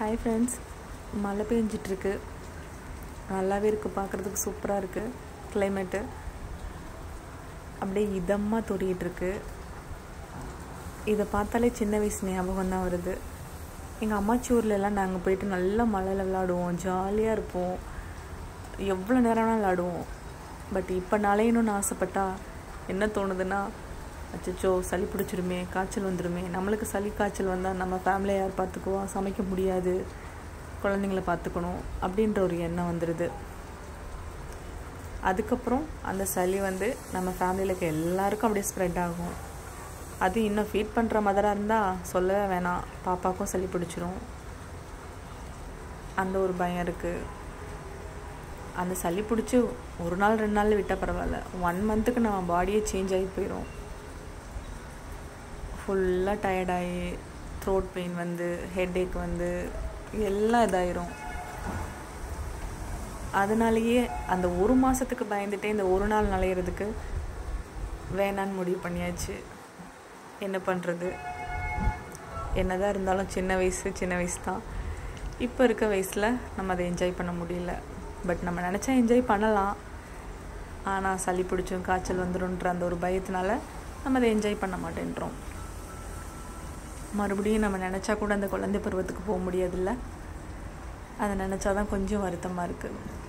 hi friends மழை பெஞ்சிட்ருக்கு நல்லாவே இருக்குது பார்க்குறதுக்கு சூப்பராக இருக்குது கிளைமேட்டு அப்படியே இதமாக தூரிகிட்ருக்கு இதை பார்த்தாலே சின்ன வயசு ஞாபகம் தான் வருது எங்கள் அம்மாச்சி ஊர்லெலாம் நாங்கள் போயிட்டு நல்லா மழையில் விளாடுவோம் ஜாலியாக இருப்போம் எவ்வளோ நேரம் வேணாலும் விளாடுவோம் பட் இப்போ நலையணும்னு ஆசைப்பட்டா என்ன தோணுதுன்னா அச்சச்சோ சளி பிடிச்சிருமே காய்ச்சல் வந்துடுமே நம்மளுக்கு சளி காய்ச்சல் வந்தால் நம்ம ஃபேமிலியை யார் பார்த்துக்குவா சமைக்க முடியாது குழந்தைங்கள பார்த்துக்கணும் அப்படின்ற ஒரு எண்ணம் வந்துடுது அதுக்கப்புறம் அந்த சளி வந்து நம்ம ஃபேமிலியில் இருக்க எல்லாருக்கும் அப்படியே ஸ்ப்ரெட் ஆகும் அது இன்னும் ஃபீட் பண்ணுற மதராக இருந்தால் சொல்லவே வேணாம் பாப்பாவுக்கும் சளி பிடிச்சிரும் அந்த ஒரு பயம் இருக்குது அந்த சளி பிடிச்சி ஒரு நாள் ரெண்டு நாள் விட்டால் பரவாயில்ல ஒன் மந்த்துக்கு நம்ம பாடியே சேஞ்ச் ஆகி போயிடும் ஃபுல்லாக டயர்டாகி த்ரோட் பெயின் வந்து ஹெட்ஏக் வந்து எல்லாம் இதாயிரும் அதனாலேயே அந்த ஒரு மாதத்துக்கு பயந்துட்டே இந்த ஒரு நாள் நலையிறதுக்கு வேணான்னு முடிவு பண்ணியாச்சு என்ன பண்ணுறது என்னதான் இருந்தாலும் சின்ன வயசு சின்ன வயசு தான் இப்போ இருக்க வயசில் நம்ம அதை என்ஜாய் பண்ண முடியல பட் நம்ம நினச்சா என்ஜாய் பண்ணலாம் ஆனால் சளி பிடிச்சும் காய்ச்சல் வந்துடும்ன்ற அந்த ஒரு பயத்தினால நம்ம அதை என்ஜாய் பண்ண மாட்டேன்றோம் மறுபடியும் நம்ம நினச்சா கூட அந்த குழந்தை பருவத்துக்கு போக முடியாதுல்ல அதை நினச்சா தான் கொஞ்சம் வருத்தமாக இருக்குது